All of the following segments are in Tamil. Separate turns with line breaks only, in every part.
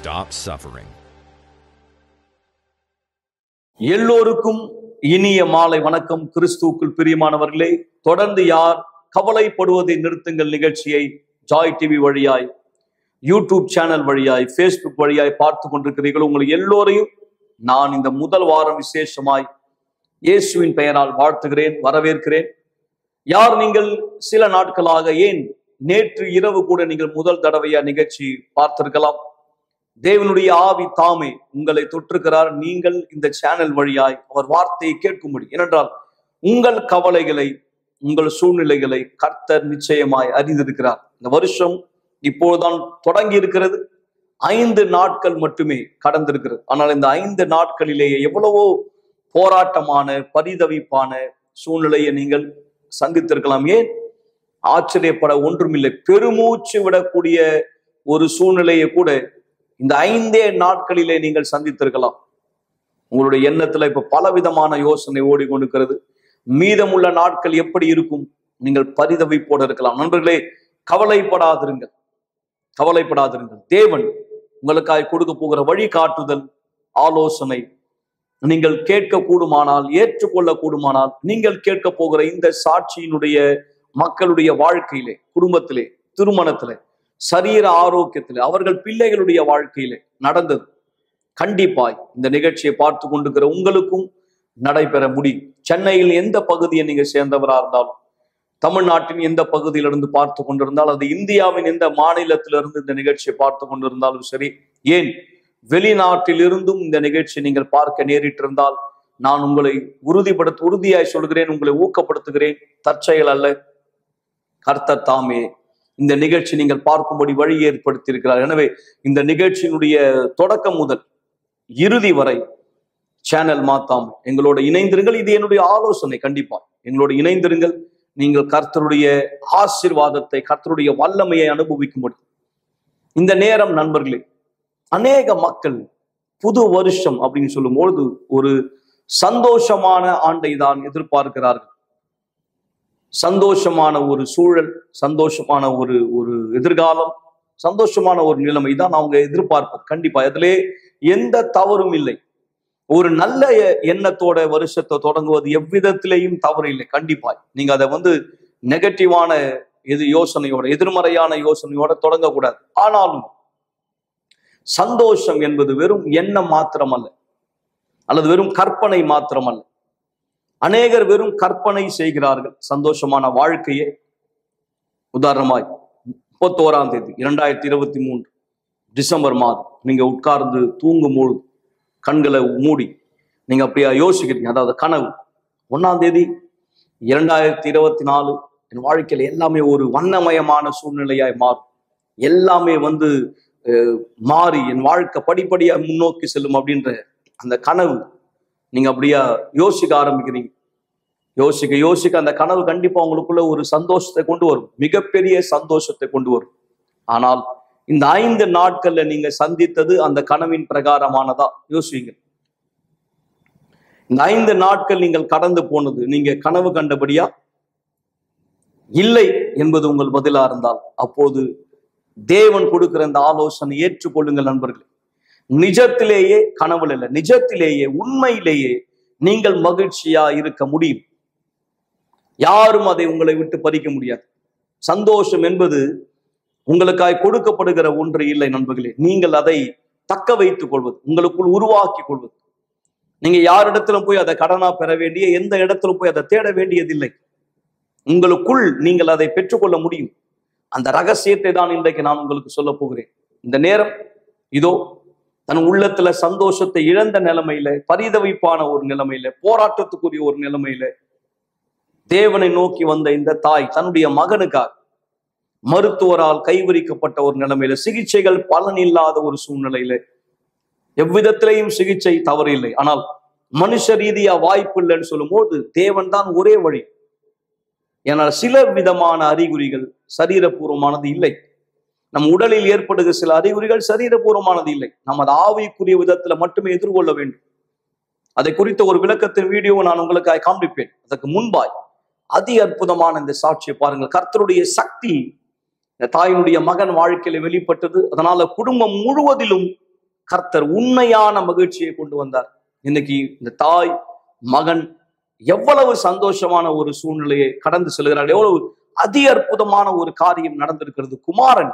stop suffering.
எல்லோருக்கும் இனிய மாலை வணக்கம் கிறிஸ்துவுக்குள் பிரியமானவர்களே தொடர்ந்து யார் கவலைப்படுவதை நிறுத்துங்கள் நிகழ்ச்சியை ஜாய் டிவி வழியாய் யூடியூப் சேனல் வழியாய் ஃபேஸ்புக் வழியாய் பார்த்து கொண்டிருக்கிறீர்கள் உங்களை எல்லோரையும் நான் இந்த முதல் வாரம் விசேஷமாய் இயேசுவின் பெயரால் வாழ்த்துகிறேன் வரவேற்கிறேன் யார் நீங்கள் சில நாட்களாக ஏன் நேற்று இரவு கூட நீங்கள் முதல் தடவையா நிகழ்ச்சி பார்த்திருக்கலாம் தேவனுடைய ஆவி தாமே உங்களை தொற்றுகிறார் நீங்கள் இந்த சேனல் வழியாய் அவர் வார்த்தையை கேட்கும்படி ஏனென்றால் உங்கள் கவலைகளை உங்கள் சூழ்நிலைகளை கர்த்தர் நிச்சயமாய் அறிந்திருக்கிறார் இந்த வருஷம் இப்போதுதான் தொடங்கி இருக்கிறது ஐந்து நாட்கள் மட்டுமே கடந்திருக்கிறது ஆனால் இந்த ஐந்து நாட்களிலேயே எவ்வளவோ போராட்டமான பரிதவிப்பான சூழ்நிலையை நீங்கள் சந்தித்திருக்கலாம் ஏன் ஆச்சரியப்பட ஒன்றுமில்லை பெருமூச்சு விடக்கூடிய ஒரு சூழ்நிலையை கூட இந்த ஐந்தே நாட்களிலே நீங்கள் சந்தித்திருக்கலாம் உங்களுடைய எண்ணத்துல இப்ப பலவிதமான யோசனை ஓடிக்கொண்டிருக்கிறது மீதமுள்ள நாட்கள் எப்படி இருக்கும் நீங்கள் பரிதவிப்போட இருக்கலாம் நண்பர்களே கவலைப்படாதிருங்கள் கவலைப்படாதிருங்கள் தேவன் உங்களுக்காய் கொடுக்க போகிற வழிகாட்டுதல் ஆலோசனை நீங்கள் கேட்க கூடுமானால் ஏற்றுக்கொள்ள கூடுமானால் நீங்கள் கேட்க போகிற இந்த சாட்சியினுடைய மக்களுடைய வாழ்க்கையிலே குடும்பத்திலே திருமணத்திலே சரீர ஆரோக்கியத்திலே அவர்கள் பிள்ளைகளுடைய வாழ்க்கையிலே நடந்தது கண்டிப்பாய் இந்த நிகழ்ச்சியை பார்த்து கொண்டிருக்கிற உங்களுக்கும் நடைபெற முடியும் சென்னையில் எந்த பகுதியை நீங்க சேர்ந்தவரா இருந்தாலும் தமிழ்நாட்டின் எந்த பகுதியிலிருந்து பார்த்து கொண்டிருந்தால் அது இந்தியாவின் எந்த மாநிலத்திலிருந்து இந்த நிகழ்ச்சியை பார்த்து கொண்டிருந்தாலும் சரி ஏன் வெளிநாட்டிலிருந்தும் இந்த நிகழ்ச்சியை நீங்கள் பார்க்க நேரிட்டிருந்தால் நான் உங்களை உறுதிப்படுத்த உறுதியாய் சொல்கிறேன் உங்களை ஊக்கப்படுத்துகிறேன் தற்செயல் அல்ல கர்த்தர் தாமே இந்த நிகழ்ச்சி நீங்கள் பார்க்கும்படி வழி ஏற்படுத்தியிருக்கிறார் எனவே இந்த நிகழ்ச்சியினுடைய தொடக்கம் முதல் இறுதி வரை சேனல் மாத்தாம எங்களோட இணைந்திருங்கள் இது என்னுடைய ஆலோசனை கண்டிப்பா எங்களோட இணைந்திருங்கள் நீங்கள் கர்த்தருடைய ஆசிர்வாதத்தை கர்த்தருடைய வல்லமையை அனுபவிக்கும்படி இந்த நேரம் நண்பர்களே அநேக மக்கள் புது வருஷம் அப்படின்னு சொல்லும்பொழுது ஒரு சந்தோஷமான ஆண்டை தான் எதிர்பார்க்கிறார்கள் சந்தோஷமான ஒரு சூழல் சந்தோஷமான ஒரு ஒரு எதிர்காலம் சந்தோஷமான ஒரு நிலைமை தான் அவங்க எதிர்பார்ப்பது கண்டிப்பா அதிலே எந்த தவறும் இல்லை ஒரு நல்ல எண்ணத்தோட வருஷத்தை தொடங்குவது எவ்விதத்திலேயும் தவறு இல்லை கண்டிப்பாய் நீங்க அதை வந்து நெகட்டிவான எது யோசனையோட எதிர்மறையான யோசனையோட தொடங்கக்கூடாது ஆனாலும் சந்தோஷம் என்பது வெறும் எண்ணம் மாத்திரம் அல்ல அல்லது வெறும் கற்பனை மாத்திரம் அல்ல அநேகர் வெறும் கற்பனை செய்கிறார்கள் சந்தோஷமான வாழ்க்கையை உதாரணமாய் முப்பத்தோராம் தேதி இரண்டாயிரத்தி இருபத்தி மூன்று டிசம்பர் மாதம் நீங்க உட்கார்ந்து தூங்கும் பொழுது கண்களை மூடி நீங்க அப்படியா யோசிக்கிறீங்க அதாவது கனவு ஒன்னாம் தேதி இரண்டாயிரத்தி இருபத்தி நாலு என் வாழ்க்கையில எல்லாமே ஒரு வண்ணமயமான சூழ்நிலையாய் மாறும் எல்லாமே வந்து மாறி என் வாழ்க்கை படிப்படியா முன்னோக்கி செல்லும் அப்படின்ற அந்த கனவு நீங்க அப்படியா யோசிக்க ஆரம்பிக்கிறீங்க யோசிக்க யோசிக்க அந்த கனவு கண்டிப்பா உங்களுக்குள்ள ஒரு சந்தோஷத்தை கொண்டு வரும் மிகப்பெரிய சந்தோஷத்தை கொண்டு வரும் ஆனால் இந்த ஐந்து நாட்கள்ல நீங்க சந்தித்தது அந்த கனவின் பிரகாரமானதா யோசிங்க இந்த ஐந்து நாட்கள் நீங்கள் கடந்து போனது நீங்க கனவு கண்டபடியா இல்லை என்பது உங்கள் பதிலா இருந்தால் அப்போது தேவன் கொடுக்கிற அந்த ஆலோசனை ஏற்றுக்கொள்ளுங்கள் நண்பர்களே நிஜத்திலேயே கனவுல இல்லை நிஜத்திலேயே உண்மையிலேயே நீங்கள் மகிழ்ச்சியா இருக்க முடியும் யாரும் அதை உங்களை விட்டு பறிக்க முடியாது சந்தோஷம் என்பது உங்களுக்காய் கொடுக்கப்படுகிற ஒன்று இல்லை நண்பர்களே நீங்கள் அதை தக்க வைத்துக் கொள்வது உங்களுக்குள் உருவாக்கி கொள்வது நீங்க யாரிடத்திலும் போய் அதை கடனா பெற வேண்டிய எந்த இடத்திலும் போய் அதை தேட வேண்டியதில்லை உங்களுக்குள் நீங்கள் அதை பெற்றுக்கொள்ள முடியும் அந்த ரகசியத்தை தான் இன்றைக்கு நான் உங்களுக்கு சொல்ல போகிறேன் இந்த நேரம் இதோ தன் உள்ளத்துல சந்தோஷத்தை இழந்த நிலைமையில பரிதவிப்பான ஒரு நிலைமையில போராட்டத்துக்குரிய ஒரு நிலைமையில தேவனை நோக்கி வந்த இந்த தாய் தன்னுடைய மகனுக்காக மருத்துவரால் கைவிரிக்கப்பட்ட ஒரு நிலைமையில சிகிச்சைகள் பலன் இல்லாத ஒரு சூழ்நிலையில எவ்விதத்திலையும் சிகிச்சை தவறு இல்லை ஆனால் மனுஷ ரீதியா வாய்ப்பு இல்லைன்னு சொல்லும் போது தேவன் தான் ஒரே வழி ஏனால் சில விதமான அறிகுறிகள் சரீரபூர்வமானது இல்லை நம் உடலில் ஏற்படுகிற சில அறிகுறிகள் சரீரபூர்வமானது இல்லை நம்ம அதை ஆவிக்குரிய விதத்துல மட்டுமே எதிர்கொள்ள வேண்டும் அதை குறித்த ஒரு விளக்கத்தின் வீடியோவை நான் உங்களுக்காக காண்பிப்பேன் அதற்கு முன்பாய் அதி அற்புதமான இந்த சாட்சியை பாருங்கள் கர்த்தருடைய சக்தி இந்த தாயினுடைய மகன் வாழ்க்கையில வெளிப்பட்டது அதனால குடும்பம் முழுவதிலும் கர்த்தர் உண்மையான மகிழ்ச்சியை கொண்டு வந்தார் இன்னைக்கு இந்த தாய் மகன் எவ்வளவு சந்தோஷமான ஒரு சூழ்நிலையை கடந்து செல்கிறார் எவ்வளவு அதி அற்புதமான ஒரு காரியம் நடந்திருக்கிறது குமாரன்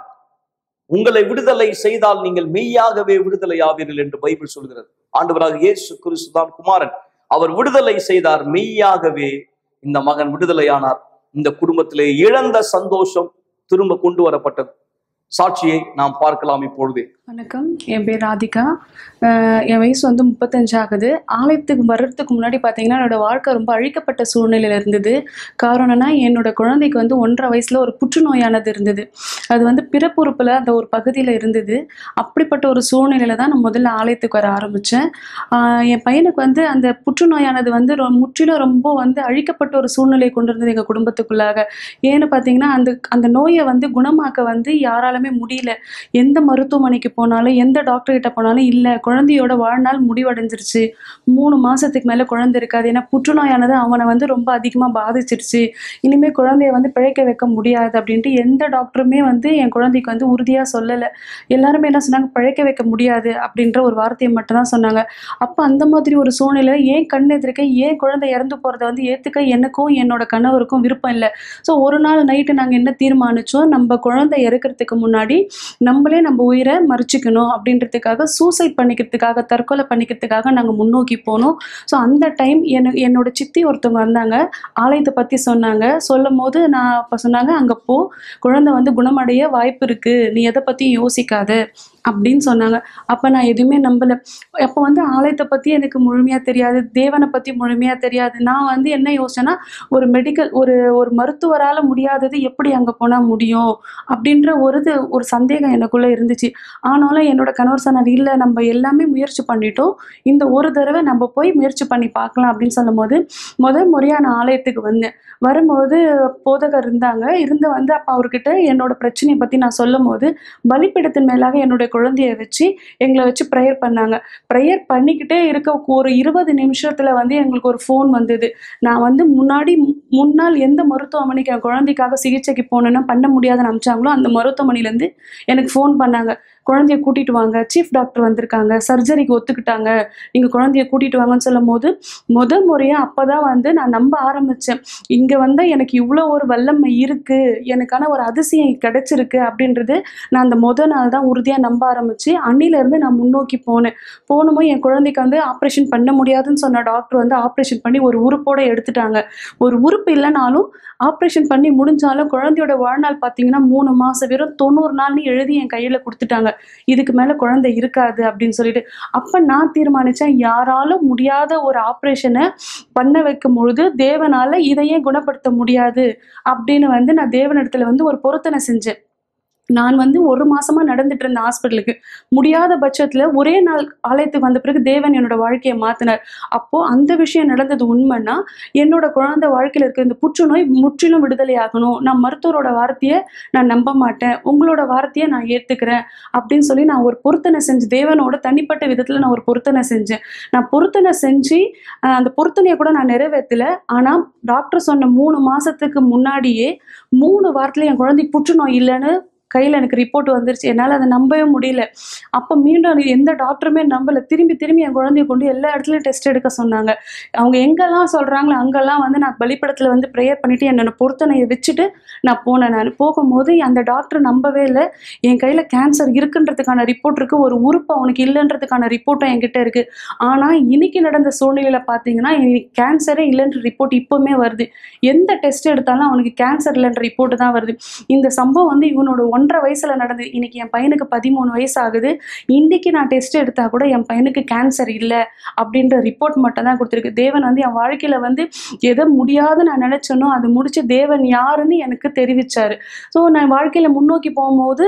உங்களை விடுதலை செய்தால் நீங்கள் மெய்யாகவே விடுதலை ஆவீர்கள் என்று பைபிள் சொல்கிறது ஆண்டவராக இயேசு கிறிஸ்து தான் குமாரன் அவர் விடுதலை செய்தார் மெய்யாகவே இந்த மகன் விடுதலையானார் இந்த குடும்பத்திலே இழந்த சந்தோஷம் திரும்ப கொண்டு வரப்பட்டது சாட்சியை நாம் பார்க்கலாம் இப்பொழுதே
வணக்கம் என் பேர் ராதிகா அஹ் என் வயசு வந்து முப்பத்தஞ்சு ஆகுது ஆலயத்துக்கு வர்றதுக்கு முன்னாடி பார்த்தீங்கன்னா என்னோட வாழ்க்கை ரொம்ப அழிக்கப்பட்ட சூழ்நிலையில் இருந்தது காரணம்னா என்னோட குழந்தைக்கு வந்து ஒன்றரை வயசில் ஒரு புற்றுநோயானது இருந்தது அது வந்து பிறப்புறுப்பில் அந்த ஒரு பகுதியில் இருந்தது அப்படிப்பட்ட ஒரு சூழ்நிலையில் தான் நான் முதல்ல ஆலயத்துக்கு வர ஆரம்பித்தேன் என் பையனுக்கு வந்து அந்த புற்றுநோயானது வந்து ரொ- முற்றிலும் ரொம்ப வந்து அழிக்கப்பட்ட ஒரு சூழ்நிலையை கொண்டு இருந்தது எங்கள் குடும்பத்துக்குள்ளாக ஏன்னு பார்த்தீங்கன்னா அந்த அந்த நோயை வந்து குணமாக்க வந்து யாராலுமே முடியல எந்த மருத்துவமனைக்கு போனாலும் எந்த டாக்டர் கிட்ட போனாலும் இல்லை குழந்தையோட வாழ்நாள் முடிவடைஞ்சிருச்சு மூணு மாசத்துக்கு மேலே குழந்தை இருக்காது ஏன்னா புற்றுநோயானது அவனை வந்து ரொம்ப அதிகமாக பாதிச்சிருச்சு இனிமேல் குழந்தைய வந்து பிழைக்க வைக்க முடியாது அப்படின்ட்டு எந்த டாக்டருமே வந்து என் குழந்தைக்கு வந்து உறுதியாக சொல்லலை எல்லாருமே என்ன சொன்னாங்க பிழைக்க வைக்க முடியாது அப்படின்ற ஒரு வார்த்தையை மட்டும்தான் சொன்னாங்க அப்போ அந்த மாதிரி ஒரு சூழ்நிலை ஏன் கண் எதிர்க்க ஏன் குழந்தை இறந்து போகிறத வந்து ஏற்றுக்க எனக்கும் என்னோட கணவருக்கும் விருப்பம் இல்லை ஸோ ஒரு நாள் நைட்டு நாங்கள் என்ன தீர்மானிச்சோம் நம்ம குழந்தை இறக்கிறதுக்கு முன்னாடி நம்மளே நம்ம உயிரை மறிச்சிக்கணும் அப்படின்றதுக்காக சூசைட் பண்ணிக்கிறதுக்காக தற்கொலை பண்ணிக்கிறதுக்காக நாங்கள் முன்னோக்கி போனோம் ஸோ அந்த டைம் என்ன என்னோட சித்தி ஒருத்தவங்க வந்தாங்க ஆலயத்தை பற்றி சொன்னாங்க சொல்லும் போது நான் அப்போ சொன்னாங்க அங்கே போ குழந்தை வந்து குணமடைய வாய்ப்பு இருக்குது நீ எதை பற்றியும் யோசிக்காத அப்படின்னு சொன்னாங்க அப்போ நான் எதுவுமே நம்பலை அப்போ வந்து ஆலயத்தை பற்றி எனக்கு முழுமையாக தெரியாது தேவனை பற்றி முழுமையாக தெரியாது நான் வந்து என்ன யோசிச்சேன்னா ஒரு மெடிக்கல் ஒரு ஒரு மருத்துவரால் முடியாதது எப்படி அங்கே போனால் முடியும் அப்படின்ற ஒரு இது ஒரு சந்தேகம் எனக்குள்ளே இருந்துச்சு ஆனாலும் என்னோட கணவர் சொன்னார் இல்லை நம்ம எல்லாமே முயற்சி பண்ணிட்டோம் இந்த ஒரு தடவை நம்ம போய் முயற்சி பண்ணி பார்க்கலாம் அப்படின்னு சொல்லும்போது முதல் முறையாக நான் ஆலயத்துக்கு வந்தேன் வரும்பொழுது போதகர் இருந்தாங்க இருந்து வந்து அப்போ அவர்கிட்ட என்னோட பிரச்சனையை பற்றி நான் சொல்லும் போது பலிப்பிடத்தின் மேலாக என்னுடைய குழந்தைய வச்சு எங்களை வச்சு ப்ரேயர் பண்ணாங்க ப்ரேயர் பண்ணிக்கிட்டே இருக்க ஒரு இருபது நிமிஷத்தில் வந்து எங்களுக்கு ஒரு ஃபோன் வந்தது நான் வந்து முன்னாடி மு- முன்னாள் எந்த மருத்துவமனைக்கு என் குழந்தைக்காக சிகிச்சைக்கு போகணுன்னா பண்ண முடியாதுன்னு அமிச்சாங்களோ அந்த மருத்துவமனையிலேருந்து எனக்கு ஃபோன் பண்ணாங்க குழந்தைய கூட்டிட்டு வாங்க சீஃப் டாக்டர் வந்திருக்காங்க சர்ஜரிக்கு ஒத்துக்கிட்டாங்க நீங்கள் குழந்தைய கூட்டிட்டு வாங்கன்னு சொல்லும் போது முத முறையாக அப்போ தான் வந்து நான் நம்ப ஆரம்பித்தேன் இங்கே வந்து எனக்கு இவ்வளோ ஒரு வல்லமை இருக்குது எனக்கான ஒரு அதிசயம் கிடைச்சிருக்கு அப்படின்றது நான் அந்த முத நாள் தான் உறுதியாக நம்ப ஆரம்பித்து அன்னிலேருந்து நான் முன்னோக்கி போனேன் போனமோ என் குழந்தைக்கு வந்து ஆப்ரேஷன் பண்ண முடியாதுன்னு சொன்ன டாக்டர் வந்து ஆப்ரேஷன் பண்ணி ஒரு உறுப்போட எடுத்துட்டாங்க ஒரு உறுப்பு இல்லைனாலும் ஆப்ரேஷன் பண்ணி முடிஞ்சாலும் குழந்தையோட வாழ்நாள் பார்த்தீங்கன்னா மூணு மாதம் வெறும் தொண்ணூறு நாள்னு எழுதி என் கையில் கொடுத்துட்டாங்க இதுக்கு மேலே குழந்தை இருக்காது அப்படின்னு சொல்லிட்டு அப்போ நான் தீர்மானித்தேன் யாராலும் முடியாத ஒரு ஆப்ரேஷனை பண்ண வைக்கும் பொழுது தேவனால் இதையே குணப்படுத்த முடியாது அப்படின்னு வந்து நான் தேவனிடத்துல வந்து ஒரு பொருத்தனை செஞ்சேன் நான் வந்து ஒரு மாசமா நடந்துட்டு இருந்த ஹாஸ்பிட்டலுக்கு முடியாத பட்சத்துல ஒரே நாள் ஆலயத்துக்கு வந்த பிறகு தேவன் என்னோட வாழ்க்கையை மாத்தினார் அப்போ அந்த விஷயம் நடந்தது உண்மைன்னா என்னோட குழந்தை வாழ்க்கையில இருக்க இந்த புற்றுநோய் முற்றிலும் விடுதலை ஆகணும் நான் மருத்துவரோட வார்த்தையை நான் நம்ப மாட்டேன் உங்களோட வார்த்தையை நான் ஏத்துக்கிறேன் அப்படின்னு சொல்லி நான் ஒரு பொருத்தனை செஞ்சு தேவனோட தனிப்பட்ட விதத்துல நான் ஒரு பொருத்தனை செஞ்சேன் நான் பொருத்தனை செஞ்சு ஆஹ், அந்த பொருத்தனையை கூட நான் நிறைவேற்றல ஆனா டாக்டர் சொன்ன மூணு மாசத்துக்கு முன்னாடியே மூணு வாரத்துல என் குழந்தைக்கு புற்றுநோய் இல்லைன்னு கையில் எனக்கு ரிப்போர்ட் வந்துருச்சு என்னால் அதை நம்பவே முடியல அப்போ மீண்டும் அது எந்த டாக்டருமே நம்பலை திரும்பி திரும்பி என் குழந்தைய கொண்டு எல்லா இடத்துலையும் டெஸ்ட் எடுக்க சொன்னாங்க அவங்க எங்கெல்லாம் சொல்கிறாங்களோ அங்கெல்லாம் வந்து நான் பலிப்படத்தில் வந்து ப்ரேயர் பண்ணிவிட்டு என்னோட பொருத்தனையை வச்சுட்டு நான் போனேன் நான் போகும்போது அந்த டாக்டர் நம்பவே இல்லை என் கையில் கேன்சர் இருக்குன்றதுக்கான ரிப்போர்ட் இருக்குது ஒரு உறுப்பு அவனுக்கு இல்லைன்றதுக்கான ரிப்போர்ட்டும் என்கிட்ட இருக்குது ஆனால் இன்னைக்கு நடந்த சூழ்நிலையில் பார்த்தீங்கன்னா கேன்சரே இல்லைன்ற ரிப்போர்ட் இப்போவுமே வருது எந்த டெஸ்ட் எடுத்தாலும் அவனுக்கு கேன்சர் இல்லைன்ற ரிப்போர்ட் தான் வருது இந்த சம்பவம் வந்து இவனோட ஒன்றரை வயசுல நடந்தது இன்னைக்கு என் பையனுக்கு பதிமூணு வயசு ஆகுது இன்னைக்கு நான் டெஸ்ட் எடுத்தா கூட என் பையனுக்கு கேன்சர் இல்லை அப்படின்ற ரிப்போர்ட் மட்டும் தான் கொடுத்துருக்கு தேவன் வந்து என் வாழ்க்கையில வந்து எதை முடியாது நான் நினைச்சேனோ அது முடிச்சு தேவன் யாருன்னு எனக்கு தெரிவிச்சாரு ஸோ நான் வாழ்க்கையில முன்னோக்கி போகும்போது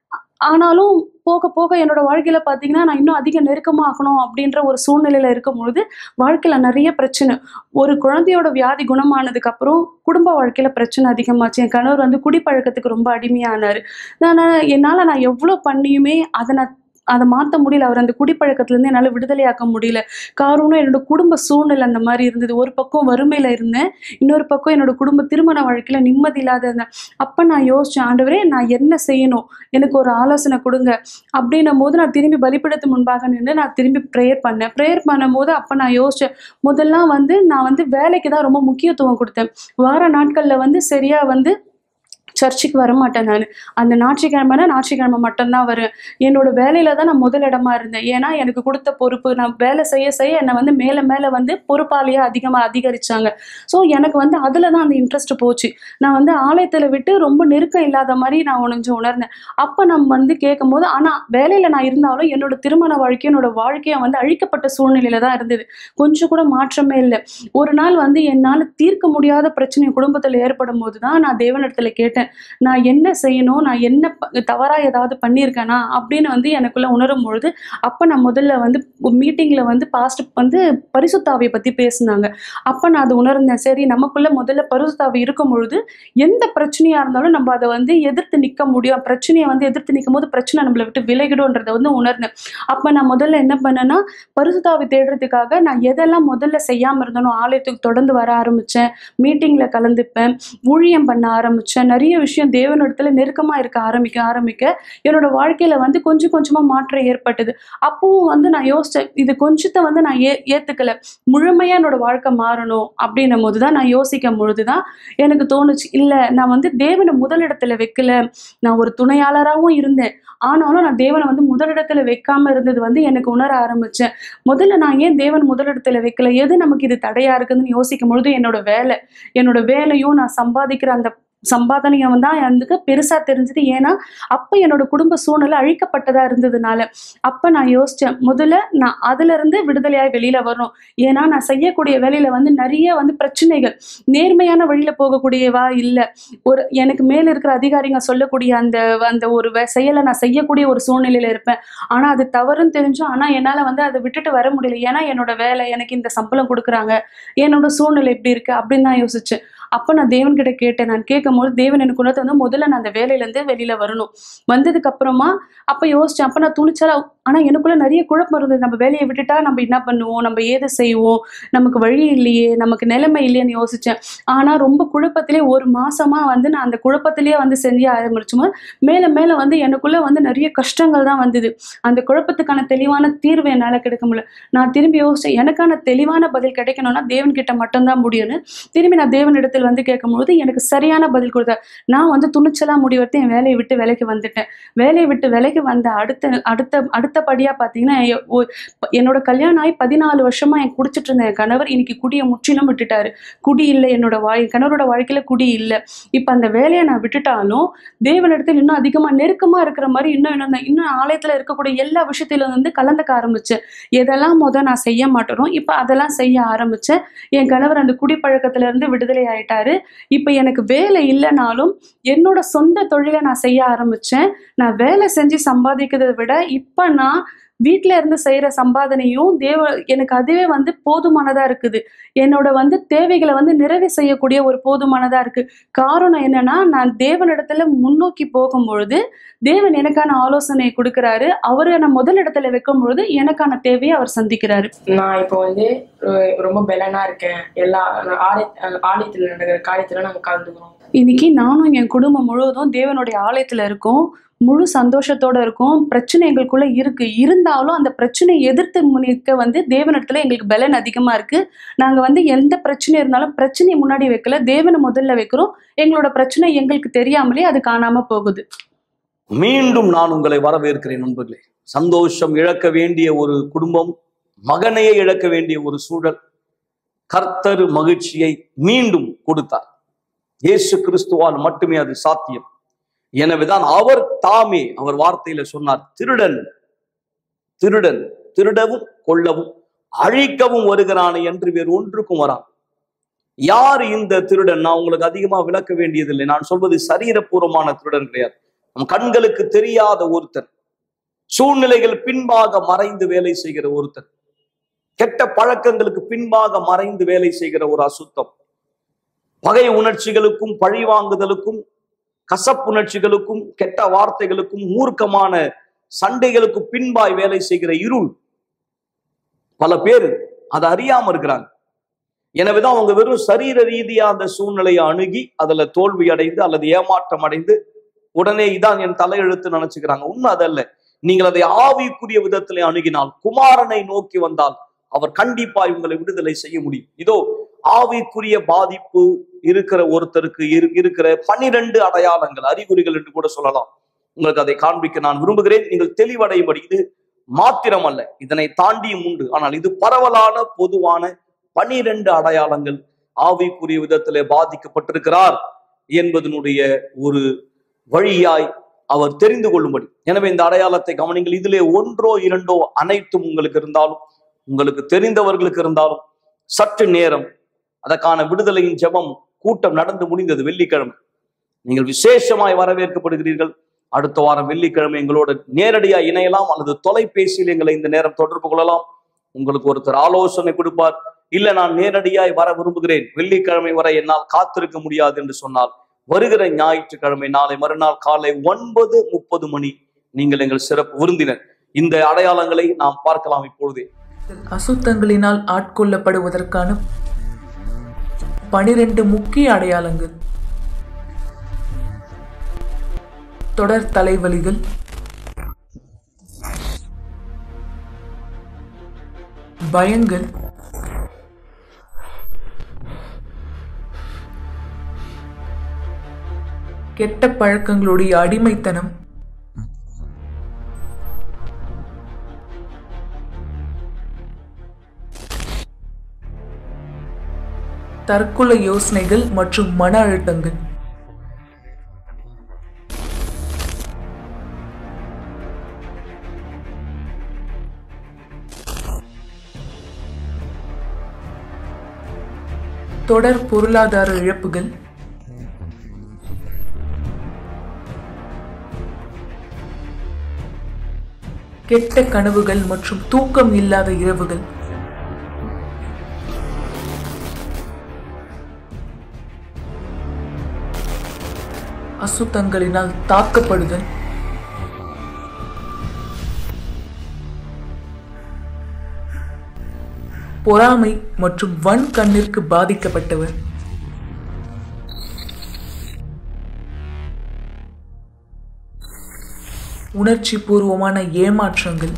ஆனாலும் போக போக என்னோட வாழ்க்கையில பார்த்தீங்கன்னா நான் இன்னும் அதிக நெருக்கமாகணும் அப்படின்ற ஒரு சூழ்நிலையில இருக்கும் பொழுது வாழ்க்கையில நிறைய பிரச்சனை ஒரு குழந்தையோட வியாதி குணமானதுக்கு அப்புறம் குடும்ப வாழ்க்கையில பிரச்சனை அதிகமாச்சு என் கணவர் வந்து குடிப்பழக்கத்துக்கு ரொம்ப அடிமையானார் நான் என்னால் நான் எவ்வளோ பண்ணியுமே அதை நான் அதை மாற்ற முடியல அவர் அந்த குடிப்பழக்கத்துலேருந்து என்னால் விடுதலையாக்க முடியல காரணம் என்னோட குடும்ப சூழ்நிலை அந்த மாதிரி இருந்தது ஒரு பக்கம் வறுமையில் இருந்தேன் இன்னொரு பக்கம் என்னோட குடும்ப திருமண வாழ்க்கையில் நிம்மதி இல்லாத இருந்தேன் அப்போ நான் யோசித்தேன் ஆண்டவரே நான் என்ன செய்யணும் எனக்கு ஒரு ஆலோசனை கொடுங்க அப்படின்னும் போது நான் திரும்பி பலிப்பிடத்து முன்பாக நின்று நான் திரும்பி ப்ரேயர் பண்ணேன் ப்ரேயர் பண்ணும்போது அப்போ நான் யோசித்தேன் முதல்லாம் வந்து நான் வந்து வேலைக்கு தான் ரொம்ப முக்கியத்துவம் கொடுத்தேன் வார நாட்களில் வந்து சரியாக வந்து சர்ச்சுக்கு வர மாட்டேன் நான் அந்த ஞாயிற்றுக்கிழமைனா ஞாயிற்றுக்கிழமை மட்டும்தான் வருவேன் என்னோட வேலையில தான் நான் முதலிடமா இருந்தேன் ஏன்னா எனக்கு கொடுத்த பொறுப்பு நான் வேலை செய்ய செய்ய என்னை வந்து மேலே மேலே வந்து பொறுப்பாளியாக அதிகமாக அதிகரிச்சாங்க ஸோ எனக்கு வந்து அதில் தான் அந்த இன்ட்ரெஸ்ட் போச்சு நான் வந்து ஆலயத்தில் விட்டு ரொம்ப நெருக்கம் இல்லாத மாதிரி நான் கொஞ்சம் உணர்ந்தேன் அப்போ நம்ம வந்து கேட்கும்போது ஆனால் வேலையில் நான் இருந்தாலும் என்னோட திருமண வாழ்க்கை என்னோட வாழ்க்கையை வந்து அழிக்கப்பட்ட சூழ்நிலையில தான் இருந்தது கொஞ்சம் கூட மாற்றமே இல்லை ஒரு நாள் வந்து என்னால் தீர்க்க முடியாத பிரச்சனை குடும்பத்தில் ஏற்படும் போது தான் நான் தேவனிடத்துல கேட்டேன் நான் என்ன செய்யணும் நான் என்ன தவறாக ஏதாவது பண்ணியிருக்கேனா அப்படின்னு வந்து எனக்குள்ள உணரும் பொழுது அப்போ நான் முதல்ல வந்து மீட்டிங்கில் வந்து பாஸ்ட் வந்து பரிசுத்தாவியை பற்றி பேசினாங்க அப்போ நான் அதை உணர்ந்தேன் சரி நமக்குள்ள முதல்ல பரிசுத்தாவி இருக்கும் பொழுது எந்த பிரச்சனையாக இருந்தாலும் நம்ம அதை வந்து எதிர்த்து நிற்க முடியும் பிரச்சனையை வந்து எதிர்த்து நிற்கும் போது பிரச்சனை நம்மளை விட்டு விலகிடும்ன்றதை வந்து உணர்ந்தேன் அப்போ நான் முதல்ல என்ன பண்ணேன்னா பரிசுத்தாவி தேடுறதுக்காக நான் எதெல்லாம் முதல்ல செய்யாமல் இருந்தனோ ஆலயத்துக்கு தொடர்ந்து வர ஆரம்பித்தேன் மீட்டிங்கில் கலந்துப்பேன் ஊழியம் பண்ண ஆரம்பித்தேன் நிறைய விஷயம் தேவனிடத்துல நெருக்கமாக இருக்க ஆரம்பிக்க ஆரம்பிக்க என்னோட வாழ்க்கையில் வந்து கொஞ்சம் கொஞ்சமாக மாற்றம் ஏற்பட்டது அப்பவும் வந்து நான் யோசித்தேன் இது கொஞ்சத்தை வந்து நான் ஏ ஏற்றுக்கல முழுமையாக என்னோட வாழ்க்கை மாறணும் அப்படின்னும் போது தான் நான் யோசிக்கும் பொழுது தான் எனக்கு தோணுச்சு இல்லை நான் வந்து தேவனை முதலிடத்துல வைக்கல நான் ஒரு துணையாளராகவும் இருந்தேன் ஆனாலும் நான் தேவனை வந்து முதலிடத்துல வைக்காம இருந்தது வந்து எனக்கு உணர ஆரம்பிச்சேன் முதல்ல நான் ஏன் தேவன் முதலிடத்துல வைக்கல எது நமக்கு இது தடையா இருக்குதுன்னு யோசிக்கும் பொழுது என்னோட வேலை என்னோட வேலையும் நான் சம்பாதிக்கிற அந்த சம்பாதனையும் தான் எனக்கு பெருசா தெரிஞ்சது ஏன்னா அப்போ என்னோட குடும்ப சூழ்நிலை அழிக்கப்பட்டதா இருந்ததுனால அப்ப நான் யோசிச்சேன் முதல்ல நான் அதுல இருந்து விடுதலையாய் வெளியில வரணும் ஏன்னா நான் செய்யக்கூடிய வேலையில வந்து நிறைய வந்து பிரச்சனைகள் நேர்மையான வழியில போகக்கூடியவா இல்ல ஒரு எனக்கு மேல இருக்கிற அதிகாரிங்க சொல்லக்கூடிய அந்த அந்த ஒரு வே- செயலை நான் செய்யக்கூடிய ஒரு சூழ்நிலையில இருப்பேன் ஆனா அது தவறுன்னு தெரிஞ்சும் ஆனா என்னால வந்து அதை விட்டுட்டு வர முடியல ஏன்னா என்னோட வேலை எனக்கு இந்த சம்பளம் கொடுக்குறாங்க என்னோட சூழ்நிலை எப்படி இருக்கு அப்படின்னு தான் யோசிச்சேன் அப்போ நான் தேவன் கிட்ட கேட்டேன் நான் கேட்கும்போது தேவன் எனக்கு உணர்த்து வந்து முதல்ல நான் அந்த வேலையிலேருந்து வெளியில வரணும் வந்ததுக்கு அப்புறமா அப்போ யோசிச்சேன் அப்போ நான் துணிச்சலா ஆனா எனக்குள்ள நிறைய குழப்பம் இருந்தது நம்ம வேலையை விட்டுட்டா நம்ம என்ன பண்ணுவோம் நம்ம ஏது செய்வோம் நமக்கு வழி இல்லையே நமக்கு நிலைமை இல்லையேன்னு யோசிச்சேன் ஆனா ரொம்ப குழப்பத்திலே ஒரு மாசமா வந்து நான் அந்த குழப்பத்திலேயே வந்து செஞ்சு ஆரம்பிச்சுமோ மேல மேல வந்து எனக்குள்ள வந்து நிறைய கஷ்டங்கள் தான் வந்தது அந்த குழப்பத்துக்கான தெளிவான தீர்வு என்னால கிடைக்க முடியல நான் திரும்பி யோசிச்சேன் எனக்கான தெளிவான பதில் கிடைக்கணும்னா தேவன் கிட்ட மட்டும்தான் முடியும்னு திரும்பி நான் தேவனிடத்தில் வந்து கேட்கும்போது எனக்கு சரியான பதில் கொடுத்தார் நான் வந்து துணிச்சலா முடிவெடுத்து என் வேலையை விட்டு விலைக்கு வந்துட்டேன் வேலையை விட்டு விலைக்கு வந்த அடுத்த அடுத்த அடுத்தபடியா பார்த்தீங்கன்னா எ- ஒ- என்னோட கல்யாணம் ஆகி பதினாலு வருஷமா என் குடிச்சிட்டு இருந்த என் கணவர் இன்னைக்கு குடியை முற்றிலும் விட்டுட்டாரு குடி இல்லை என்னோட வாழ் கணவரோட வாழ்க்கையில குடி இல்லை இப்போ அந்த வேலையை நான் விட்டுட்டாலும் தேவனிடத்தில் இன்னும் அதிகமா நெருக்கமா இருக்கிற மாதிரி இன்னும் இன்னும் இன்னும் ஆலயத்துல இருக்கக்கூடிய எல்லா விஷயத்திலும் வந்து கலந்துக்க ஆரம்பிச்சேன் எதெல்லாம் முத நான் செய்ய மாட்டேனோ இப்போ அதெல்லாம் செய்ய ஆரம்பிச்சேன் என் கணவர் அந்த குடிப்பழக்கத்துல இருந்து விடுதலை ஆயிட்டாரு இப்போ எனக்கு வேலை இல்லைனாலும் என்னோட சொந்த தொழிலை நான் செய்ய ஆரம்பிச்சேன் நான் வேலை செஞ்சு சம்பாதிக்கிறதை விட இப்போ நான் வீட்டில இருந்து செய்யற சம்பாதனையும் தேவ எனக்கு அதுவே வந்து போதுமானதா இருக்குது என்னோட வந்து தேவைகளை வந்து நிறைவு செய்யக்கூடிய ஒரு போதுமானதா இருக்கு காரணம் என்னன்னா நான் தேவனிடத்துல முன்னோக்கி போகும் பொழுது தேவன் எனக்கான ஆலோசனை கொடுக்கறாரு அவரை நான் முதல் இடத்துல வைக்கும் பொழுது எனக்கான தேவையை அவர் சந்திக்கிறாரு
நான் இப்போ வந்து ரொ- ரொம்ப பெலனா இருக்கேன் எல்லா ஆலய ஆலயத்தில் நடக்கிற காரியத்துல நாங்க கலந்துக்கிறோம்
இன்னைக்கு நானும் என் குடும்பம் முழுவதும் தேவனுடைய ஆலயத்துல இருக்கோம் முழு சந்தோஷத்தோட இருக்கும் பிரச்சனை எங்களுக்குள்ள இருக்கு இருந்தாலும் அந்த பிரச்சனையை எதிர்த்து நிற்க வந்து தேவனிடத்துல எங்களுக்கு பலன் அதிகமா இருக்கு நாங்க வந்து எந்த பிரச்சனை இருந்தாலும் பிரச்சனையை முன்னாடி வைக்கல தேவனை முதல்ல வைக்கிறோம் எங்களோட பிரச்சனை எங்களுக்கு தெரியாமலே அது காணாம போகுது
மீண்டும் நான் உங்களை வரவேற்கிறேன் நண்பர்களே சந்தோஷம் இழக்க வேண்டிய ஒரு குடும்பம் மகனையே இழக்க வேண்டிய ஒரு சூழல் கர்த்தர் மகிழ்ச்சியை மீண்டும் கொடுத்தார் இயேசு கிறிஸ்துவால் மட்டுமே அது சாத்தியம் எனவேதான் அவர் தாமே அவர் வார்த்தையில சொன்னார் திருடன் திருடன் திருடவும் கொல்லவும் அழிக்கவும் வருகிறானே என்று வேறு ஒன்றுக்கும் வரான் யார் இந்த திருடன் நான் உங்களுக்கு அதிகமா விளக்க வேண்டியதில்லை நான் சொல்வது சரீரபூர்வமான திருடன் கிடையாது நம் கண்களுக்கு தெரியாத ஒருத்தர் சூழ்நிலைகள் பின்பாக மறைந்து வேலை செய்கிற ஒருத்தர் கெட்ட பழக்கங்களுக்கு பின்பாக மறைந்து வேலை செய்கிற ஒரு அசுத்தம் பகை உணர்ச்சிகளுக்கும் பழிவாங்குதலுக்கும் கசப்புணர்ச்சிகளுக்கும் கெட்ட வார்த்தைகளுக்கும் மூர்க்கமான சண்டைகளுக்கு பின்பாய் வேலை செய்கிற இருள் பல பேர் அதை அறியாம இருக்கிறாங்க எனவேதான் அவங்க வெறும் சரீர ரீதியா அந்த சூழ்நிலையை அணுகி அதுல தோல்வி அடைந்து அல்லது ஏமாற்றம் அடைந்து உடனே இதான் என் தலையெழுத்து நினைச்சுக்கிறாங்க உண்மை அதல்ல நீங்கள் அதை ஆவிக்குரிய விதத்திலே அணுகினால் குமாரனை நோக்கி வந்தால் அவர் கண்டிப்பாய் உங்களை விடுதலை செய்ய முடியும் இதோ ஆவிக்குரிய பாதிப்பு இருக்கிற ஒருத்தருக்கு இரு- இருக்கிற பனிரெண்டு அடையாளங்கள் அறிகுறிகள் என்று கூட சொல்லலாம் உங்களுக்கு அதை காண்பிக்க நான் விரும்புகிறேன் நீங்கள் தெளிவடையும்படி இது மாத்திரம் அல்ல இதனை தாண்டியும் உண்டு ஆனால் இது பரவலான பொதுவான பனிரெண்டு அடையாளங்கள் ஆவிக்குரிய விதத்திலே பாதிக்கப்பட்டிருக்கிறார் என்பதனுடைய ஒரு வழியாய் அவர் தெரிந்து கொள்ளும்படி எனவே இந்த அடையாளத்தை கவனிங்கள் இதிலே ஒன்றோ இரண்டோ அனைத்தும் உங்களுக்கு இருந்தாலும் உங்களுக்கு தெரிந்தவர்களுக்கு இருந்தாலும் சற்று நேரம் அதற்கான விடுதலையின் ஜெபம் கூட்டம் நடந்து முடிந்தது வெள்ளிக்கிழமை நீங்கள் விசேஷமாய் வரவேற்கப்படுகிறீர்கள் அடுத்த வாரம் வெள்ளிக்கிழமை எங்களோட நேரடியா இணையலாம் அல்லது தொலைபேசியில் எங்களை இந்த நேரம் தொடர்பு கொள்ளலாம் உங்களுக்கு ஒருத்தர் ஆலோசனை கொடுப்பார் இல்ல நான் நேரடியாய் வர விரும்புகிறேன் வெள்ளிக்கிழமை வரை என்னால் காத்திருக்க முடியாது என்று சொன்னால் வருகிற ஞாயிற்றுக்கிழமை நாளை மறுநாள் காலை ஒன்பது முப்பது மணி நீங்கள் எங்கள் சிறப்பு விருந்தினர் இந்த அடையாளங்களை நாம் பார்க்கலாம் இப்பொழுதே
அசுத்தங்களினால் ஆட்கொள்ளப்படுவதற்கான பனிரெண்டு முக்கிய அடையாளங்கள் தொடர் தலைவலிகள் பயங்கள் கெட்ட பழக்கங்களுடைய அடிமைத்தனம் தற்கொலை யோசனைகள் மற்றும் மன அழுத்தங்கள் தொடர் பொருளாதார இழப்புகள் கெட்ட கனவுகள் மற்றும் தூக்கம் இல்லாத இரவுகள் அசுத்தங்களினால் தாக்கப்படுதல் பொறாமை மற்றும் வன் கண்ணிற்கு பாதிக்கப்பட்டவர் உணர்ச்சி பூர்வமான ஏமாற்றங்கள்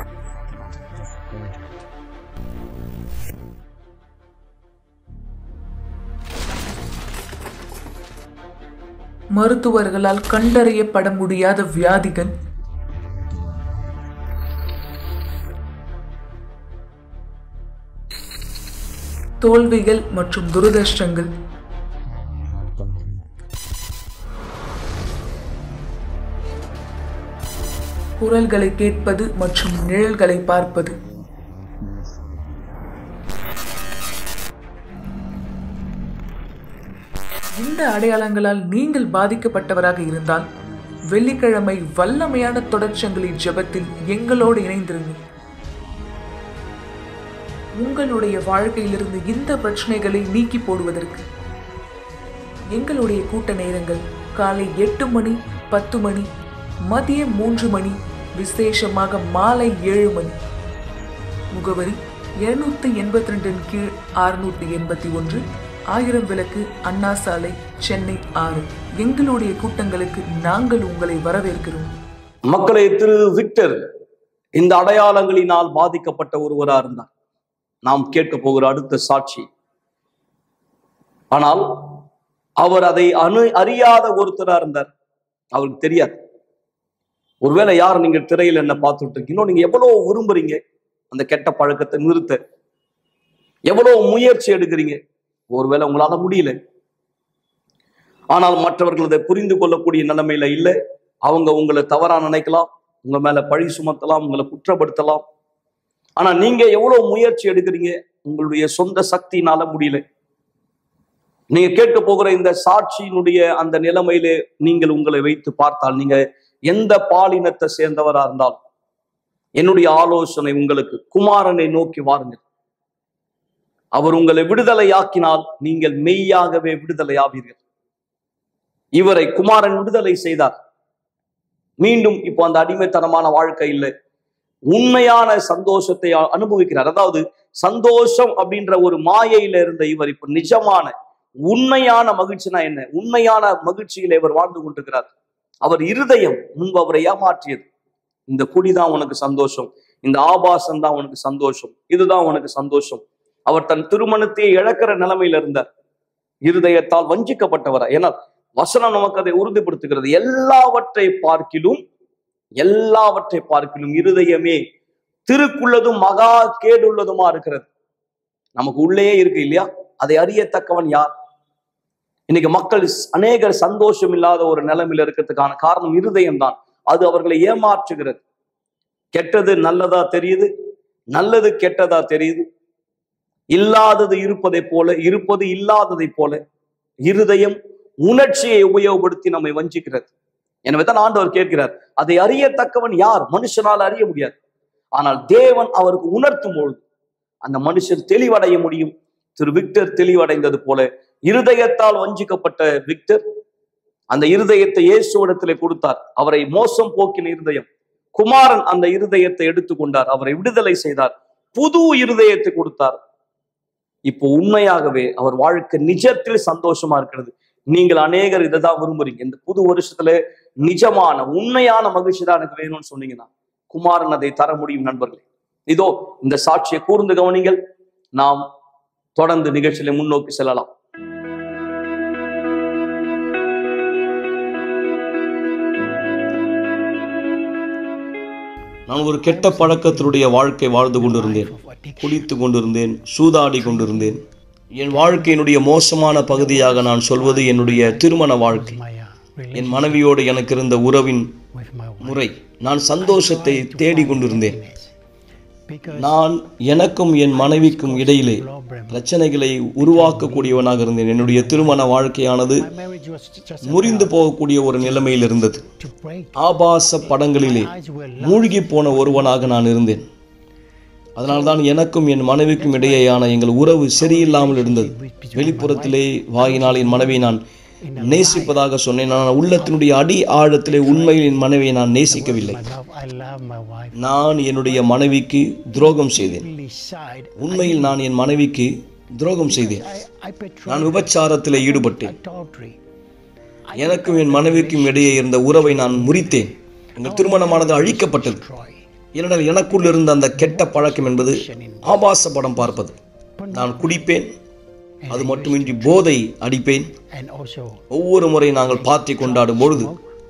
மருத்துவர்களால் கண்டறியப்பட முடியாத வியாதிகள் தோல்விகள் மற்றும் துரதிர்ஷ்டங்கள் குரல்களை கேட்பது மற்றும் நிழல்களை பார்ப்பது இந்த அடையாளங்களால் நீங்கள் பாதிக்கப்பட்டவராக இருந்தால் வெள்ளிக்கிழமை வல்லமையான தொடர்ச்சங்கிலி ஜெபத்தில் எங்களோடு இணைந்திருங்கள் உங்களுடைய வாழ்க்கையிலிருந்து இந்த பிரச்சனைகளை நீக்கி போடுவதற்கு எங்களுடைய கூட்ட நேரங்கள் காலை எட்டு மணி பத்து மணி மதியம் மூன்று மணி விசேஷமாக மாலை ஏழு மணி முகவரி இருநூத்தி எண்பத்தி ரெண்டின் கீழ் அறுநூற்றி எண்பத்தி ஒன்று ஆயிரம் விளக்கு அண்ணா சாலை சென்னை ஆறு எங்களுடைய கூட்டங்களுக்கு நாங்கள் உங்களை வரவேற்கிறோம்
மக்களே திரு விக்டர் இந்த அடையாளங்களினால் பாதிக்கப்பட்ட ஒருவரா இருந்தார் நாம் கேட்க போகிற அடுத்த சாட்சி ஆனால் அவர் அதை அணு அறியாத ஒருத்தரா இருந்தார் அவருக்கு தெரியாது ஒருவேளை யார் நீங்க திரையில என்ன பார்த்துட்டு இருக்கீங்களோ நீங்க எவ்வளவு விரும்புறீங்க அந்த கெட்ட பழக்கத்தை நிறுத்த எவ்வளவு முயற்சி எடுக்கிறீங்க ஒருவேளை உங்களால முடியல ஆனால் மற்றவர்கள் அதை புரிந்து கொள்ளக்கூடிய நிலைமையில இல்லை அவங்க உங்களை தவறா நினைக்கலாம் உங்க மேல பழி சுமத்தலாம் உங்களை குற்றப்படுத்தலாம் ஆனா நீங்க எவ்வளவு முயற்சி எடுக்கிறீங்க உங்களுடைய சொந்த சக்தியினால முடியல நீங்க கேட்க போகிற இந்த சாட்சியினுடைய அந்த நிலைமையிலே நீங்கள் உங்களை வைத்து பார்த்தால் நீங்க எந்த பாலினத்தை சேர்ந்தவரா இருந்தாலும் என்னுடைய ஆலோசனை உங்களுக்கு குமாரனை நோக்கி வாருங்கள் அவர் உங்களை விடுதலையாக்கினால் நீங்கள் மெய்யாகவே விடுதலையாவீர்கள் இவரை குமாரன் விடுதலை செய்தார் மீண்டும் இப்போ அந்த அடிமைத்தனமான வாழ்க்கை இல்லை உண்மையான சந்தோஷத்தை அ- அனுபவிக்கிறார் அதாவது சந்தோஷம் அப்படின்ற ஒரு மாயையில இருந்த இவர் இப்ப நிஜமான உண்மையான மகிழ்ச்சினா என்ன உண்மையான மகிழ்ச்சியில இவர் வாழ்ந்து கொண்டிருக்கிறார் அவர் இருதயம் முன்பு அவரை ஏமாற்றியது இந்த குடிதான் உனக்கு சந்தோஷம் இந்த ஆபாசம் தான் உனக்கு சந்தோஷம் இதுதான் உனக்கு சந்தோஷம் அவர் தன் திருமணத்தையே இழக்கிற நிலைமையில இருந்தார் இருதயத்தால் வஞ்சிக்கப்பட்டவரா ஏன்னா வசனம் நமக்கு அதை உறுதிப்படுத்துகிறது எல்லாவற்றை பார்க்கிலும் எல்லாவற்றை பார்க்கிலும் இருதயமே திருக்குள்ளதும் மகா கேடுள்ளதுமா இருக்கிறது நமக்கு உள்ளே இருக்கு இல்லையா அதை அறியத்தக்கவன் யார் இன்னைக்கு மக்கள் ஸ்- அநேகர் சந்தோஷம் இல்லாத ஒரு நிலைமையில இருக்கிறதுக்கான காரணம் இருதயம் தான் அது அவர்களை ஏமாற்றுகிறது கெட்டது நல்லதா தெரியுது நல்லது கெட்டதா தெரியுது இல்லாதது இருப்பதை போல இருப்பது இல்லாததை போல இருதயம் உணர்ச்சியை உபயோகப்படுத்தி நம்மை வஞ்சிக்கிறது எனவே தான் ஆண்டவர் கேட்கிறார் அதை அறியத்தக்கவன் யார் மனுஷனால் அறிய முடியாது ஆனால் தேவன் அவருக்கு உணர்த்தும் பொழுது அந்த மனுஷன் தெளிவடைய முடியும் திரு விக்டர் தெளிவடைந்தது போல இருதயத்தால் வஞ்சிக்கப்பட்ட விக்டர் அந்த இருதயத்தை இயேசுவிடத்திலே கொடுத்தார் அவரை மோசம் போக்கின இருதயம் குமாரன் அந்த இருதயத்தை எடுத்துக்கொண்டார் அவரை விடுதலை செய்தார் புது இருதயத்தை கொடுத்தார் இப்போ உண்மையாகவே அவர் வாழ்க்கை நிஜத்தில் சந்தோஷமா இருக்கிறது நீங்கள் அநேகர் இதை தான் விரும்புறீங்க இந்த புது வருஷத்துல நிஜமான உண்மையான மகிழ்ச்சி தான் எனக்கு வேணும்னு சொன்னீங்கன்னா குமாரன் அதை தர முடியும் நண்பர்களே இதோ இந்த சாட்சியை கூர்ந்து கவனிங்கள் நாம் தொடர்ந்து நிகழ்ச்சியில முன்னோக்கி செல்லலாம் நான் ஒரு கெட்ட பழக்கத்தினுடைய வாழ்க்கை வாழ்ந்து கொண்டிருந்தேன் குடித்து கொண்டிருந்தேன் சூதாடி கொண்டிருந்தேன் என் வாழ்க்கையினுடைய மோசமான பகுதியாக நான் சொல்வது என்னுடைய திருமண வாழ்க்கை என் மனைவியோடு எனக்கு இருந்த உறவின் முறை நான் சந்தோஷத்தை தேடிக் கொண்டிருந்தேன் நான் எனக்கும் என் மனைவிக்கும் இடையிலே பிரச்சனைகளை உருவாக்கக்கூடியவனாக இருந்தேன் என்னுடைய திருமண வாழ்க்கையானது முறிந்து போகக்கூடிய ஒரு நிலைமையில் இருந்தது ஆபாச படங்களிலே மூழ்கி போன ஒருவனாக நான் இருந்தேன் அதனால்தான் எனக்கும் என் மனைவிக்கும் இடையேயான எங்கள் உறவு சரியில்லாமல் இருந்தது வெளிப்புறத்திலே வாயினால் என் மனைவியை நான் நேசிப்பதாக சொன்னேன் நான் உள்ளத்தினுடைய அடி ஆழத்திலே உண்மையில் என் மனைவியை நான் நேசிக்கவில்லை நான் என்னுடைய மனைவிக்கு துரோகம் செய்தேன் உண்மையில் நான் என் மனைவிக்கு துரோகம் செய்தேன் நான் விபச்சாரத்திலே ஈடுபட்டேன் எனக்கும் என் மனைவிக்கும் இடையே இருந்த உறவை நான் முறித்தேன் எங்கள் திருமணமானது அழிக்கப்பட்டது ஏனென்றால் எனக்குள் இருந்த அந்த கெட்ட பழக்கம் என்பது ஆபாச படம் பார்ப்பது நான் குடிப்பேன் அது மட்டுமின்றி போதை அடிப்பேன் ஒவ்வொரு முறை நாங்கள் பார்ட்டி கொண்டாடும் பொழுது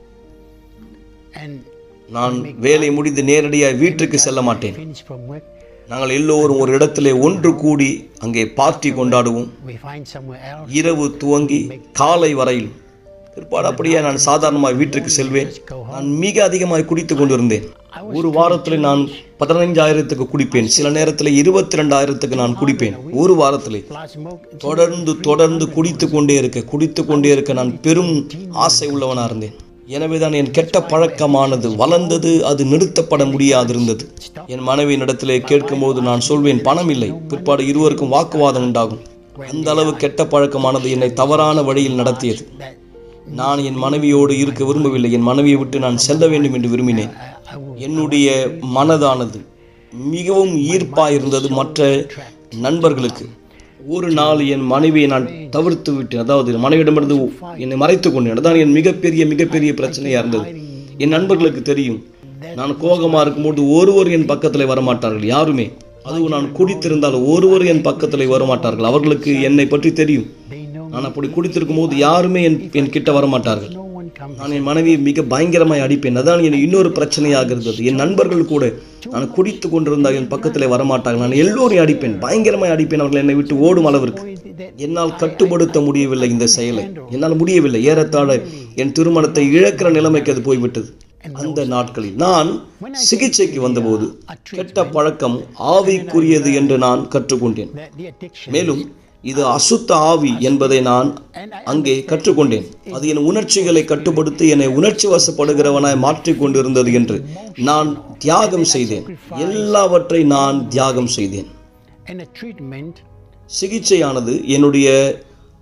நான் வேலை முடிந்து நேரடியாக வீட்டுக்கு செல்ல மாட்டேன் நாங்கள் எல்லோரும் ஒரு இடத்திலே ஒன்று கூடி அங்கே பார்ட்டி கொண்டாடுவோம் இரவு துவங்கி காலை வரையில் பிற்பாடு அப்படியே நான் சாதாரணமாக வீட்டிற்கு செல்வேன் நான் மிக அதிகமாக குடித்து கொண்டிருந்தேன் ஒரு வாரத்தில் நான் பதினைஞ்சாயிரத்துக்கு குடிப்பேன் சில நேரத்தில் இருபத்தி ரெண்டாயிரத்துக்கு நான் குடிப்பேன் ஒரு வாரத்திலே தொடர்ந்து தொடர்ந்து குடித்து கொண்டே இருக்க குடித்து கொண்டே இருக்க நான் பெரும் ஆசை உள்ளவனாக இருந்தேன் எனவேதான் என் கெட்ட பழக்கமானது வளர்ந்தது அது நிறுத்தப்பட முடியாதிருந்தது என் மனைவியின் இடத்திலே கேட்கும்போது நான் சொல்வேன் பணம் இல்லை பிற்பாடு இருவருக்கும் வாக்குவாதம் உண்டாகும் அந்த அளவு கெட்ட பழக்கமானது என்னை தவறான வழியில் நடத்தியது நான் என் மனைவியோடு இருக்க விரும்பவில்லை என் மனைவியை விட்டு நான் செல்ல வேண்டும் என்று விரும்பினேன் என்னுடைய மனதானது மிகவும் ஈர்ப்பாக இருந்தது மற்ற நண்பர்களுக்கு ஒரு நாள் என் மனைவியை நான் தவிர்த்து விட்டேன் அதாவது மனைவியிடமிருந்து என்னை மறைத்து கொண்டேன் அதான் என் மிகப்பெரிய மிகப்பெரிய பிரச்சனையாக இருந்தது என் நண்பர்களுக்கு தெரியும் நான் கோபமாக இருக்கும்போது ஒருவர் என் பக்கத்தில் வரமாட்டார்கள் யாருமே அதுவும் நான் குடித்திருந்தால் ஒருவர் என் பக்கத்தில் வரமாட்டார்கள் அவர்களுக்கு என்னை பற்றி தெரியும் நான் அப்படி குடித்திருக்கும் போது யாருமே என் என் கிட்ட வரமாட்டார்கள் நான் என் மனைவியை மிக பயங்கரமாய் அடிப்பேன் அதான் என் இன்னொரு பிரச்சனையாக இருந்தது என் நண்பர்கள் கூட நான் குடித்து கொண்டிருந்தால் என் பக்கத்தில் வரமாட்டாங்க நான் எல்லோரையும் அடிப்பேன் பயங்கரமாய் அடிப்பேன் அவர்கள் என்னை விட்டு ஓடும் அளவிற்கு என்னால் கட்டுப்படுத்த முடியவில்லை இந்த செயலை என்னால் முடியவில்லை ஏறத்தாழ என் திருமணத்தை இழக்கிற நிலைமைக்கு அது போய்விட்டது அந்த நாட்களில் நான் சிகிச்சைக்கு வந்தபோது கெட்ட பழக்கம் ஆவிக்குரியது என்று நான் கற்றுக்கொண்டேன் மேலும் இது அசுத்த ஆவி என்பதை நான் அங்கே கற்றுக்கொண்டேன் அது என் உணர்ச்சிகளை கட்டுப்படுத்தி என்னை உணர்ச்சி வசப்படுகிறவனாய் மாற்றிக் கொண்டிருந்தது என்று நான் தியாகம் செய்தேன் எல்லாவற்றை நான் தியாகம் செய்தேன் சிகிச்சையானது என்னுடைய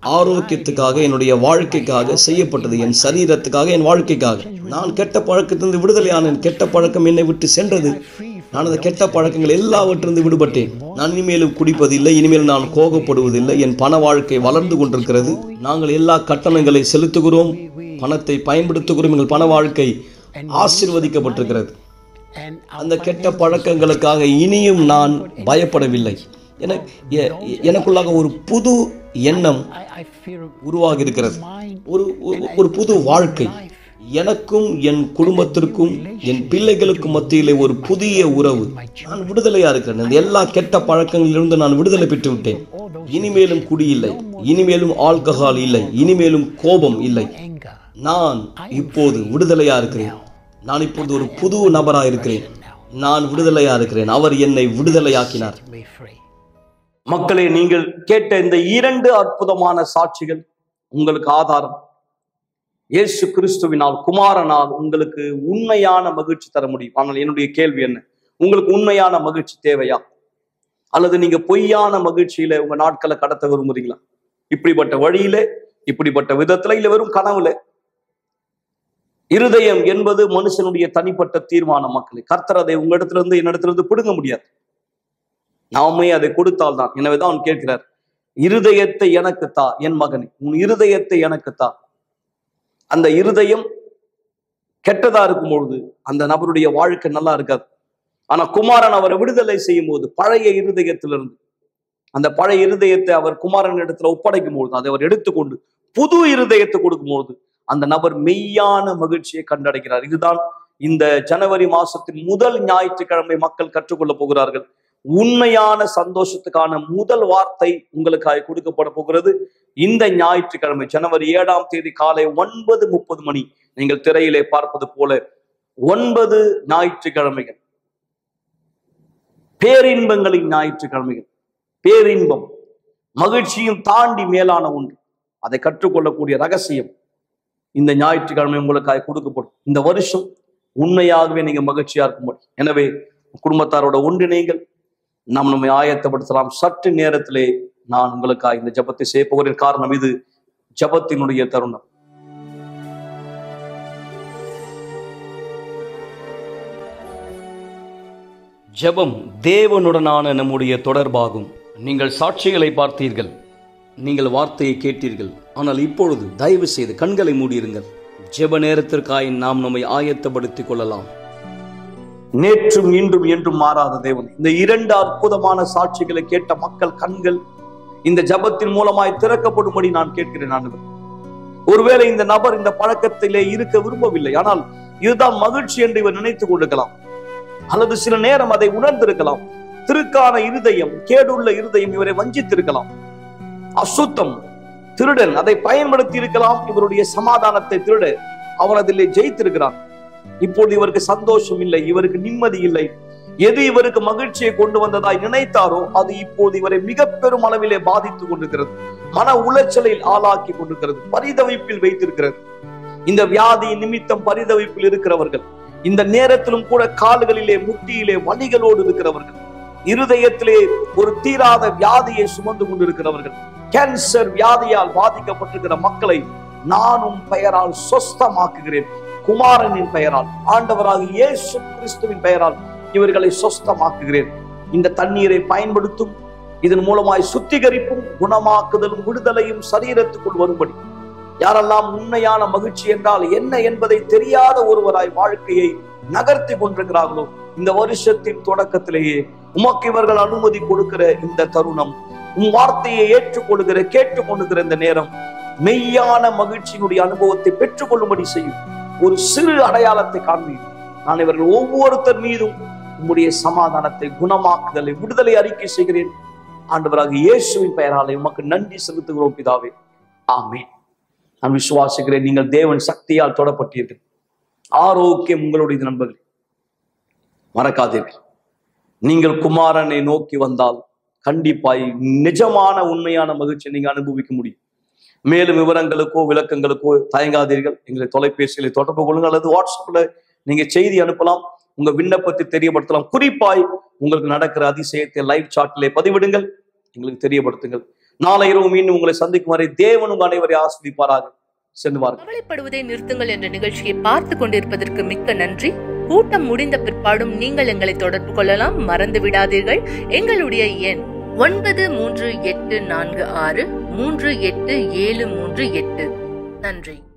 ஆரோக்கியத்துக்காக என்னுடைய வாழ்க்கைக்காக செய்யப்பட்டது என் சரீரத்துக்காக என் வாழ்க்கைக்காக நான் கெட்ட பழக்கத்திலிருந்து விடுதலையானேன் கெட்ட பழக்கம் என்னை விட்டு சென்றது நான் அந்த கெட்ட பழக்கங்கள் எல்லாவற்றிலிருந்து விடுபட்டேன் நான் இனிமேலும் குடிப்பதில்லை இனிமேல் நான் கோபப்படுவதில்லை என் பண வாழ்க்கை வளர்ந்து கொண்டிருக்கிறது நாங்கள் எல்லா கட்டணங்களை செலுத்துகிறோம் பணத்தை பயன்படுத்துகிறோம் எங்கள் பண வாழ்க்கை ஆசிர்வதிக்கப்பட்டிருக்கிறது அந்த கெட்ட பழக்கங்களுக்காக இனியும் நான் பயப்படவில்லை என எ- எ- எனக்குள்ளாக ஒரு புது எண்ணம் உருவாகி இருக்கிறது ஒரு ஒரு- ஒரு புது வாழ்க்கை எனக்கும் என் குடும்பத்திற்கும் என் பிள்ளைகளுக்கும் மத்தியிலே ஒரு புதிய உறவு நான் விடுதலையா இருக்கிறேன் இந்த எல்லா கெட்ட பழக்கங்களிலிருந்து நான் விடுதலை பெற்று விட்டேன் இனிமேலும் குடி இல்லை இனிமேலும் ஆல்கஹால் இல்லை இனிமேலும் கோபம் இல்லை நான் இப்போது விடுதலையா இருக்கிறேன் நான் இப்போது ஒரு புது நபரா இருக்கிறேன் நான் விடுதலையா இருக்கிறேன் அவர் என்னை விடுதலையாக்கினார்
மக்களே நீங்கள் கேட்ட இந்த இரண்டு அற்புதமான சாட்சிகள் உங்களுக்கு ஆதாரம் இயேசு கிறிஸ்துவினால் குமாரனால் உங்களுக்கு உண்மையான மகிழ்ச்சி தர முடியும் ஆனால் என்னுடைய கேள்வி என்ன உங்களுக்கு உண்மையான மகிழ்ச்சி தேவையா அல்லது நீங்க பொய்யான மகிழ்ச்சியில உங்க நாட்களை கடத்த விரும்புறீங்களா இப்படிப்பட்ட வழியில இப்படிப்பட்ட விதத்துல இல்ல வெறும் கனவுல இருதயம் என்பது மனுஷனுடைய தனிப்பட்ட தீர்மானம் மக்களே கர்த்தர் அதை உங்களிடத்துல இருந்து என்னிடத்துல இருந்து பிடுங்க முடியாது நாமே அதை கொடுத்தால்தான் எனவேதான் அவன் கேட்கிறார் இருதயத்தை எனக்கு தா என் மகனே உன் இருதயத்தை எனக்கு தா அந்த இருதயம் கெட்டதா இருக்கும் பொழுது அந்த நபருடைய வாழ்க்கை நல்லா இருக்காது ஆனா குமாரன் அவரை விடுதலை செய்யும் போது பழைய இருதயத்திலிருந்து அந்த பழைய இருதயத்தை அவர் குமாரன் இடத்துல ஒப்படைக்கும் பொழுது அதை அவர் எடுத்துக்கொண்டு புது இருதயத்தை கொடுக்கும்போது அந்த நபர் மெய்யான மகிழ்ச்சியை கண்டடைகிறார் இதுதான் இந்த ஜனவரி மாசத்தின் முதல் ஞாயிற்றுக்கிழமை மக்கள் கற்றுக்கொள்ள போகிறார்கள் உண்மையான சந்தோஷத்துக்கான முதல் வார்த்தை உங்களுக்காக கொடுக்கப்பட போகிறது இந்த ஞாயிற்றுக்கிழமை ஜனவரி ஏழாம் தேதி காலை ஒன்பது முப்பது மணி நீங்கள் திரையிலே பார்ப்பது போல ஒன்பது ஞாயிற்றுக்கிழமைகள் பேரின்பங்களின் ஞாயிற்றுக்கிழமைகள் பேரின்பம் மகிழ்ச்சியும் தாண்டி மேலான ஒன்று அதை கற்றுக்கொள்ளக்கூடிய ரகசியம் இந்த ஞாயிற்றுக்கிழமை உங்களுக்காக கொடுக்கப்படும் இந்த வருஷம் உண்மையாகவே நீங்க மகிழ்ச்சியா இருக்கும்படி எனவே குடும்பத்தாரோட ஒன்றிணைங்கள் நாம் நம்மை ஆயத்தப்படுத்தலாம் சற்று நேரத்திலே நான் உங்களுக்காக இந்த ஜெபத்தை செய்ய போகிறேன் காரணம் இது ஜெபத்தினுடைய தருணம் ஜெபம் தேவனுடனான நம்முடைய தொடர்பாகும் நீங்கள் சாட்சிகளை பார்த்தீர்கள் நீங்கள் வார்த்தையை கேட்டீர்கள் ஆனால் இப்பொழுது தயவு செய்து கண்களை மூடியிருங்கள் ஜெப நேரத்திற்காய் நாம் நம்மை ஆயத்தப்படுத்திக் கொள்ளலாம் நேற்றும் இன்றும் என்றும் மாறாத தேவன் இந்த இரண்டு அற்புதமான சாட்சிகளை கேட்ட மக்கள் கண்கள் இந்த ஜபத்தின் மூலமாய் திறக்கப்படும்படி நான் கேட்கிறேன் ஆண்டவர் ஒருவேளை இந்த நபர் இந்த பழக்கத்திலே இருக்க விரும்பவில்லை ஆனால் இதுதான் மகிழ்ச்சி என்று இவர் நினைத்துக் கொண்டிருக்கலாம் அல்லது சில நேரம் அதை உணர்ந்திருக்கலாம் திருக்கான இருதயம் கேடுள்ள இருதயம் இவரை வஞ்சித்திருக்கலாம் அசுத்தம் திருடன் அதை பயன்படுத்தி இருக்கலாம் இவருடைய சமாதானத்தை திருட அவன் அதிலே ஜெயித்திருக்கிறான் இப்போது இவருக்கு சந்தோஷம் இல்லை இவருக்கு நிம்மதி இல்லை எது இவருக்கு மகிழ்ச்சியை கொண்டு வந்ததாய் நினைத்தாரோ அது இப்போது இவரை மிக பெரும் அளவிலே பாதித்துக் கொண்டிருக்கிறது மன உளைச்சலில் ஆளாக்கி கொண்டிருக்கிறது பரிதவிப்பில் வைத்திருக்கிறது இந்த வியாதி நிமித்தம் பரிதவிப்பில் இருக்கிறவர்கள் இந்த நேரத்திலும் கூட கால்களிலே முட்டியிலே வலிகளோடு இருக்கிறவர்கள் இருதயத்திலே ஒரு தீராத வியாதியை சுமந்து கொண்டிருக்கிறவர்கள் கேன்சர் வியாதியால் பாதிக்கப்பட்டிருக்கிற மக்களை நானும் பெயரால் சொஸ்தமாக்குகிறேன் குமாரனின் பெயரால் ஆண்டவராக இயேசு கிறிஸ்துவின் பெயரால் இவர்களை சொஸ்தமாக்குகிறேன் இந்த தண்ணீரை பயன்படுத்தும் இதன் மூலமாய் சுத்திகரிப்பும் குணமாக்குதலும் விடுதலையும் சரீரத்துக்குள் வரும்படி யாரெல்லாம் உண்மையான மகிழ்ச்சி என்றால் என்ன என்பதை தெரியாத ஒருவராய் வாழ்க்கையை நகர்த்தி கொண்டிருக்கிறார்களோ இந்த வருஷத்தின் தொடக்கத்திலேயே உமக்கு இவர்கள் அனுமதி கொடுக்கிற இந்த தருணம் உன் வார்த்தையை ஏற்றுக்கொள்கிற கேட்டுக்கொள்ளுகிற இந்த நேரம் மெய்யான மகிழ்ச்சியினுடைய அனுபவத்தை பெற்றுக்கொள்ளும்படி செய்யும் ஒரு சிறு அடையாளத்தை காண்பீர் நான் இவர்கள் ஒவ்வொருத்தர் மீதும் உம்முடைய சமாதானத்தை குணமாக்குதலை விடுதலை அறிக்கை செய்கிறேன் ஆண்டவராக இயேசுவின் பெயராலே உமக்கு நன்றி செலுத்துகிறோம் பிதாவே ஆமென் நான் விசுவாசிக்கிறேன் நீங்கள் தேவன் சக்தியால் தொடப்பட்டீர்கள் ஆரோக்கியம் உங்களுடைய நண்பர்கள் மறக்காதீர்கள் நீங்கள் குமாரனை நோக்கி வந்தால் கண்டிப்பாய் நிஜமான உண்மையான மகிழ்ச்சியை நீங்க அனுபவிக்க முடியும் மேலும் விவரங்களுக்கோ விளக்கங்களுக்கோ தயங்காதீர்கள் எங்களை தொலைபேசியில தொடர்பு கொள்ளுங்கள் அல்லது வாட்ஸ்அப்ல நீங்க செய்தி அனுப்பலாம் உங்க விண்ணப்பத்தை தெரியப்படுத்தலாம் குறிப்பாய் உங்களுக்கு நடக்கிற அதிசயத்தை லைவ் சாட்டிலே பதிவிடுங்கள் எங்களுக்கு தெரியப்படுத்துங்கள் நாளை இரவு மீண்டும் உங்களை சந்திக்கும் வரை தேவன் உங்கள் அனைவரை ஆஸ்வதிப்பாராக சென்று வாருங்கள்
கவலைப்படுவதை நிறுத்துங்கள் என்ற நிகழ்ச்சியை பார்த்து கொண்டிருப்பதற்கு மிக்க நன்றி கூட்டம் முடிந்த பிற்பாடும் நீங்கள் எங்களை தொடர்பு கொள்ளலாம் மறந்து விடாதீர்கள் எங்களுடைய எண் ஒன்பது மூன்று எட்டு நான்கு ஆறு மூன்று எட்டு ஏழு மூன்று எட்டு நன்றி